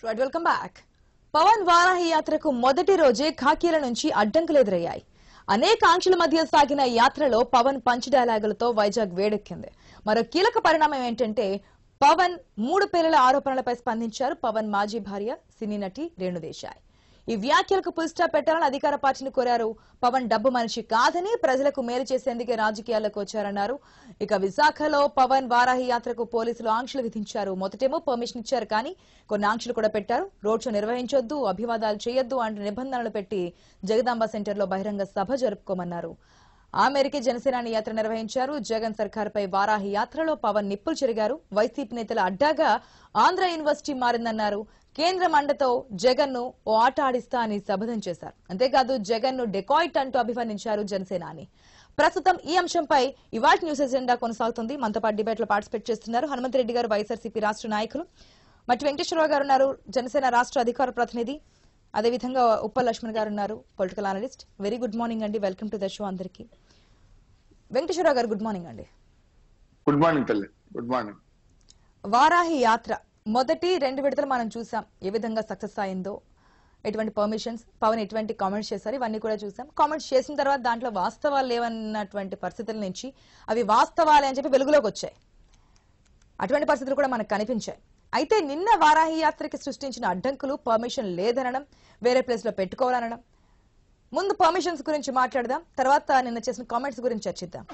Right welcome back Pawan Varahi యాత్రకు మొదటి రోజే ఖాకీల నుంచి అడ్డంకులు ఎదురయ్యాయి అనేక ఆంక్షల మధ్య సాగిన ఈ యాత్రలో పవన్ పంచ్ డైలాగులతో వైజాగ్ వేడెక్కింది మరో కీలక పరిణామం ఏంటంటే పవన్ మూడు పేర్ల ఆరోపణలపై స్పందించారు పవన్ మాజీ భార్య సినీ నటి రేణుదేశాయ్ ఈ వ్యాఖ్యలకు పుల్ స్టాప్ పెట్టాలని అధికార పార్టీని కోరారు పవన్ డబ్బు మనిషి కాదని ప్రజలకు మేలు చేసేందుకే రాజకీయాల్లోకి వచ్చారన్నారు ఇక విశాఖలో పవన్ వారాహి యాత్రకు పోలీసులు ఆంక్షలు విధించారు మొదటేమో పర్మిషన్ ఇచ్చారు కానీ కొన్ని ఆంక్షలు కూడా పెట్టారు రోడ్ షో నిర్వహించొద్దు అభివాదాలు చేయొద్దు అంటూ నిబంధనలు పెట్టి జగదాంబ సెంటర్లో బహిరంగ సభ జరుపుకోమన్నారు ఆ మేరకే జనసేనాని యాత్ర నిర్వహించారు జగన్ సర్కార్పై వారాహి యాత్రలో పవన్ నిప్పులు చెరిగారు వైసీపీ నేతల అడ్డాగా ఆంధ్ర యూనివర్సిటీ మారిందన్నారు కేంద్రం అండతో జగన్ ను ఓ ఆట ఆడిస్తా అని శపథం చేశారు అంతేకాదు జగన్ ను డెకాయిట్ అంటూ అభివర్ణించారు జనసేనాని ప్రస్తుతం ఈ అంశంపై ఇవాటి న్యూస్ ఎజెండా కొనసాగుతుంది మనతో పాటు డిబేట్ లో పార్టిసిపేట్ చేస్తున్నారు హనుమంతరెడ్డి గారు వైఎస్ఆర్సీపీ రాష్ట్ర నాయకులు మట్టి వెంకటేశ్వరరావు గారు ఉన్నారు జనసేన రాష్ట్ర అధికార ప్రతినిధి అదేవిధంగా ఉప్పల్ లక్ష్మణ్ గారు ఉన్నారు political analyst very good morning అండి వెల్కమ్ టు ద షో అందరికి వెంకటేశ్వరరావు గారు గుడ్ మార్నింగ్ అండి గుడ్ మార్నింగ్ తల్లి గుడ్ మార్నింగ్ వారాహి యాత్ర మొదటి రెండు విడతలు మనం చూసాం ఏ విధంగా సక్సెస్ అయిందో ఎటువంటి పర్మిషన్స్ పవన్ ఎటువంటి కామెంట్స్ చేశారు ఇవన్నీ కూడా చూసాం కామెంట్స్ చేసిన తర్వాత దాంట్లో వాస్తవాలు లేవన్నటువంటి పరిస్థితుల నుంచి అవి వాస్తవాలే అని చెప్పి వెలుగులోకి వచ్చాయి అటువంటి పరిస్థితులు కూడా మనకు కనిపించాయి అయితే నిన్న వారాహి యాత్రకి సృష్టించిన అడ్డంకులు పర్మిషన్ లేదనడం వేరే ప్లేస్ లో పెట్టుకోవాలనడం ముందు పర్మిషన్స్ గురించి మాట్లాడదాం తర్వాత నిన్న చేసిన కామెంట్స్ గురించి చర్చిద్దాం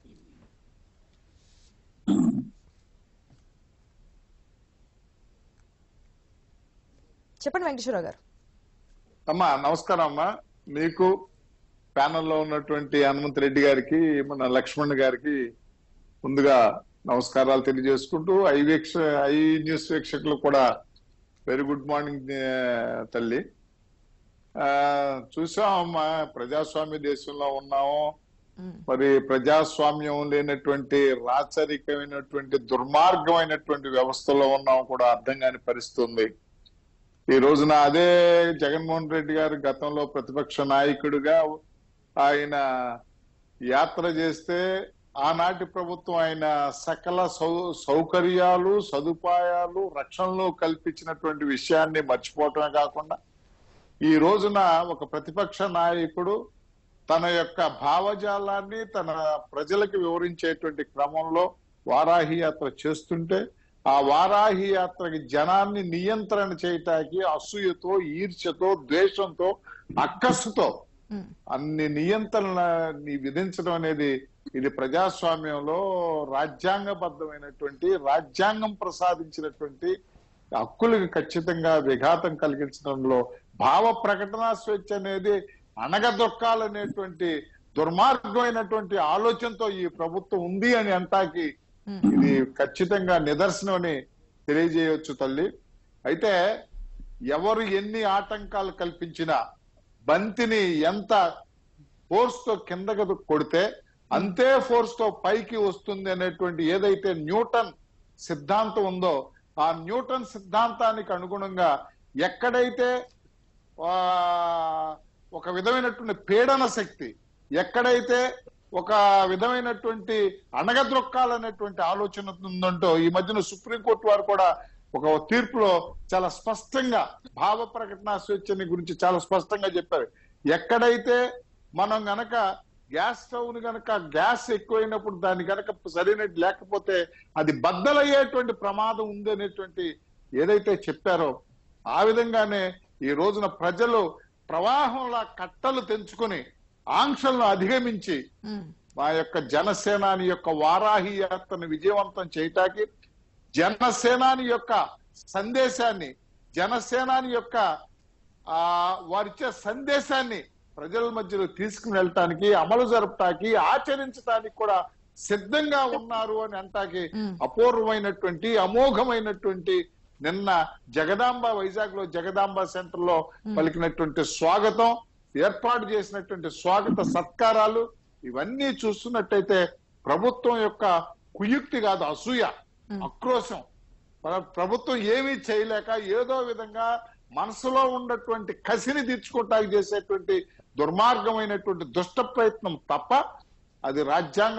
చెప్పండి వెంకటేశ్వరరావు గారు అమ్మా నమస్కారం అమ్మా మీకు ప్యానెల్లో ఉన్నటువంటి హనుమంత్ రెడ్డి గారికి మన లక్ష్మణ్ గారికి ముందుగా నమస్కారాలు తెలియజేసుకుంటూ ఐ వీక్ష ఐ న్యూస్ వీక్షకులు కూడా వెరీ గుడ్ మార్నింగ్ తల్లి ఆ, చూసామమ్మా ప్రజాస్వామ్య దేశంలో ఉన్నాము మ్మ్. మరి ప్రజాస్వామ్యం లేనటువంటి రాచరికమైనటువంటి దుర్మార్గమైనటువంటి వ్యవస్థలో ఉన్నాం కూడా అర్థం కాని పరిస్థితి ఉంది ఈ రోజున అదే జగన్మోహన్ రెడ్డి గారు గతంలో ప్రతిపక్ష నాయకుడిగా ఆయన యాత్ర చేస్తే ఆనాటి ప్రభుత్వం ఆయన సకల సౌ సౌకర్యాలు సదుపాయాలు రక్షణలు కల్పించినటువంటి విషయాన్ని మర్చిపోవటమే కాకుండా ఈ రోజున ఒక ప్రతిపక్ష నాయకుడు తన యొక్క భావజాలాన్ని తన ప్రజలకు వివరించేటువంటి క్రమంలో వారాహి యాత్ర చేస్తుంటే ఆ వారాహి యాత్రకి జనాన్ని నియంత్రణ చేయటానికి అసూయతో ఈర్ష్యతో ద్వేషంతో అక్కస్సుతో మ్మ్. అన్ని నియంత్రణని విధించడం అనేది ఇది ప్రజాస్వామ్యంలో రాజ్యాంగబద్ధమైనటువంటి రాజ్యాంగం ప్రసాదించినటువంటి హక్కులకు ఖచ్చితంగా విఘాతం కలిగించడంలో భావ ప్రకటన స్వేచ్ఛ అనేది అణగదొక్కాలనేటువంటి దుర్మార్గమైనటువంటి ఆలోచనతో ఈ ప్రభుత్వం ఉంది అని అంటాకి మ్మ్. ఇది ఖచ్చితంగా నిదర్శనం అని తెలియజేయవచ్చు తల్లి అయితే ఎవరు ఎన్ని ఆటంకాలు కల్పించినా బంతిని ఎంత ఫోర్స్ తో కిందకు కొడితే అంతే ఫోర్స్ తో పైకి వస్తుంది అనేటువంటి ఏదైతే న్యూటన్ సిద్ధాంతం ఉందో ఆ న్యూటన్ సిద్ధాంతానికి అనుగుణంగా ఎక్కడైతే ఆ, ఒక విధమైనటువంటి పీడన శక్తి ఎక్కడైతే ఒక విధమైనటువంటి అణగద్రొక్కాలనేటువంటి ఆలోచన ఉందంటో ఈ మధ్యన సుప్రీంకోర్టు వారు కూడా ఒక తీర్పులో చాలా స్పష్టంగా భావ ప్రకటన స్వేచ్ఛని గురించి చాలా స్పష్టంగా చెప్పారు ఎక్కడైతే మనం గనక గ్యాస్ స్టవ్ ని గనక గ్యాస్ ఎక్కువైనప్పుడు దాన్ని గనక సరైనది లేకపోతే అది బద్దలయ్యేటువంటి ప్రమాదం ఉంది అనేటువంటి ఏదైతే చెప్పారో ఆ విధంగానే ఈ రోజున ప్రజలు ప్రవాహంలా కట్టలు తెంచుకుని ఆంక్షలను అధిగమించి మ్మ్. మా యొక్క జనసేనాని యొక్క వారాహి యాత్రను విజయవంతం చేయటానికి జనసేనాని యొక్క సందేశాన్ని జనసేనాని యొక్క ఆ వారిచ్చే సందేశాన్ని ప్రజల మధ్యలో తీసుకుని వెళ్ళటానికి అమలు జరపటానికి ఆచరించడానికి కూడా సిద్ధంగా ఉన్నారు అని అంటాకి మ్మ్. అపూర్వమైనటువంటి అమోఘమైనటువంటి నిన్న జగదాంబ వైజాగ్ లో జగదాంబ సెంటర్ లో పలికినటువంటి స్వాగతం ఏర్పాటు చేసినటువంటి స్వాగత సత్కారాలు ఇవన్నీ చూస్తున్నట్టయితే ప్రభుత్వం యొక్క కుయుక్తి కాదు అసూయ ఆక్రోశం ప్ర- ప్రభుత్వం ఏమీ చేయలేక ఏదో విధంగా మనసులో ఉన్నటువంటి కసిని తీర్చుకోవటానికి చేసేటువంటి దుర్మార్గమైనటువంటి దుష్ట ప్రయత్నం తప్ప అది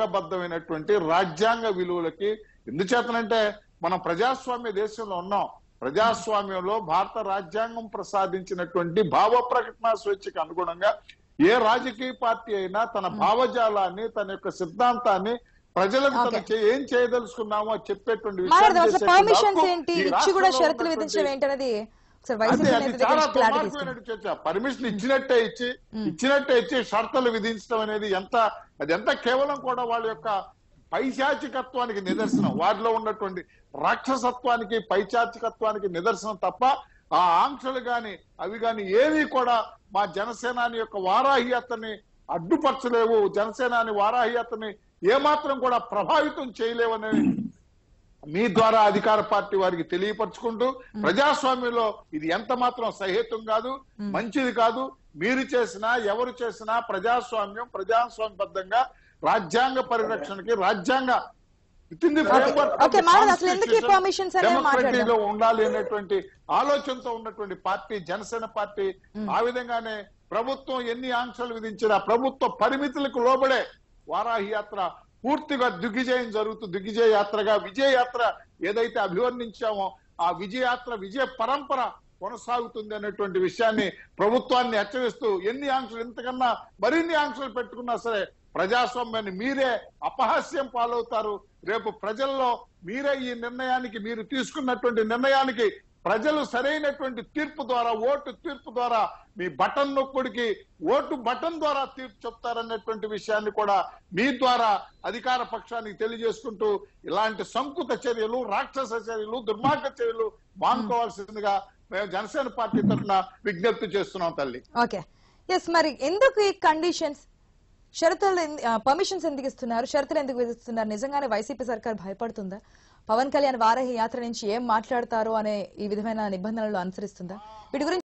రాజ్యాంగబద్ధమైనటువంటి రాజ్యాంగ విలువలకి ఎందుచేతనంటే మనం ప్రజాస్వామ్య దేశంలో ఉన్నాం ప్రజాస్వామ్యంలో భారత రాజ్యాంగం ప్రసాదించినటువంటి భావ ప్రకటన స్వేచ్ఛకు అనుగుణంగా ఏ రాజకీయ పార్టీ అయినా తన భావజాలాన్ని తన యొక్క సిద్ధాంతాన్ని ప్రజలకు తను Okay. చే- ఏం చేయదలుచుకున్నామో చెప్పేటువంటి మాట్లాడదాం విషయాన్ని అసలు చేసేటువంటి పర్మిషన్స్ హక్కు ఏంటి ఈ ఇచ్చి కూడా రాష్ట్రంలో షరతులు ఉన్నటువంటి- విధించడం ఏంటనేది ఒకసారి అదే వైసీపీ అది నేత చాలా దగ్గర క్లారిటీ తీసుకుందాం దుర్మార్గమైనటువంటి చర్చ పర్మిషన్ ఇచ్చినట్టే ఇచ్చి ఇచ్చినట్టే ఇచ్చి షరతులు విధించడం అనేది ఎంత అది ఎంత కేవలం కూడా వాళ్ళ యొక్క పైశాచికత్వానికి నిదర్శనం వారిలో ఉన్నటువంటి రాక్షసత్వానికి పైశాచికత్వానికి నిదర్శనం తప్ప ఆ ఆంక్షలు గాని అవి గాని ఏవి కూడా మా జనసేనాని యొక్క వారాహి యాత్రని అడ్డుపరచలేవు జనసేనాని వారాహి యాత్రని ఏమాత్రం కూడా ప్రభావితం చేయలేవని మీ ద్వారా అధికార పార్టీ వారికి తెలియపరచుకుంటూ ప్రజాస్వామ్యంలో ఇది ఎంత మాత్రం సహేతం కాదు మంచిది కాదు మీరు చేసినా ఎవరు చేసినా ప్రజాస్వామ్యం ప్రజాస్వామ్యబద్ధంగా రాజ్యాంగ పరిరక్షణకి రాజ్యాంగ within the framework of Okay, the మారదు. అసలు ఎందుకు ఈ constitution, permissions అనేవి democracy మాట్లాడదాం. లో ఉండాలి అనేటువంటి ఆలోచనతో ఉన్నటువంటి పార్టీ జనసేన పార్టీ ఆ విధంగానే ప్రభుత్వం ఎన్ని ఆంక్షలు విధించినా ప్రభుత్వ పరిమితులకు లోబడే వారాహి యాత్ర పూర్తిగా దిగ్విజయం జరుగుతూ దిగ్విజయ యాత్రగా విజయ యాత్ర ఏదైతే అభివర్ణించామో ఆ విజయయాత్ర విజయ పరంపర కొనసాగుతుంది అనేటువంటి విషయాన్ని ప్రభుత్వాన్ని హెచ్చరిస్తూ ఎన్ని ఆంక్షలు ఇంతకన్నా మరిన్ని ఆంక్షలు పెట్టుకున్నా సరే ప్రజాస్వామ్యాన్ని మీరే అపహాస్యం పాలవుతారు రేపు ప్రజల్లో మీరే ఈ నిర్ణయానికి మీరు తీసుకున్నటువంటి నిర్ణయానికి ప్రజలు సరైనటువంటి తీర్పు ద్వారా ఓటు తీర్పు ద్వారా మీ బటన్ నొక్కుడికి ఓటు బటన్ ద్వారా తీర్పు చెప్తారన్నటువంటి విషయాన్ని కూడా మీ ద్వారా అధికార పక్షానికి తెలియజేసుకుంటూ ఇలాంటి సంకుత చర్యలు రాక్షస చర్యలు దుర్మార్గ చర్యలు మానుకోవాల్సిందిగా మేము జనసేన పార్టీ తరఫున విజ్ఞప్తి చేస్తున్నాం తల్లి ఓకే ఎస్ మరి ఎందుకు ఈ కండిషన్స్ షరతులు పర్మిషన్స్ ఎందుకు ఇస్తున్నారు షరతులు ఎందుకు విధిస్తున్నారు నిజంగానే వైసీపీ సర్కార్ భయపడుతుందా పవన్ కళ్యాణ్ వారాహి యాత్ర నుంచి ఏం మాట్లాడతారో అనే ఈ విధమైన నిబంధనలు అనుసరిస్తుందా వీటి గురించి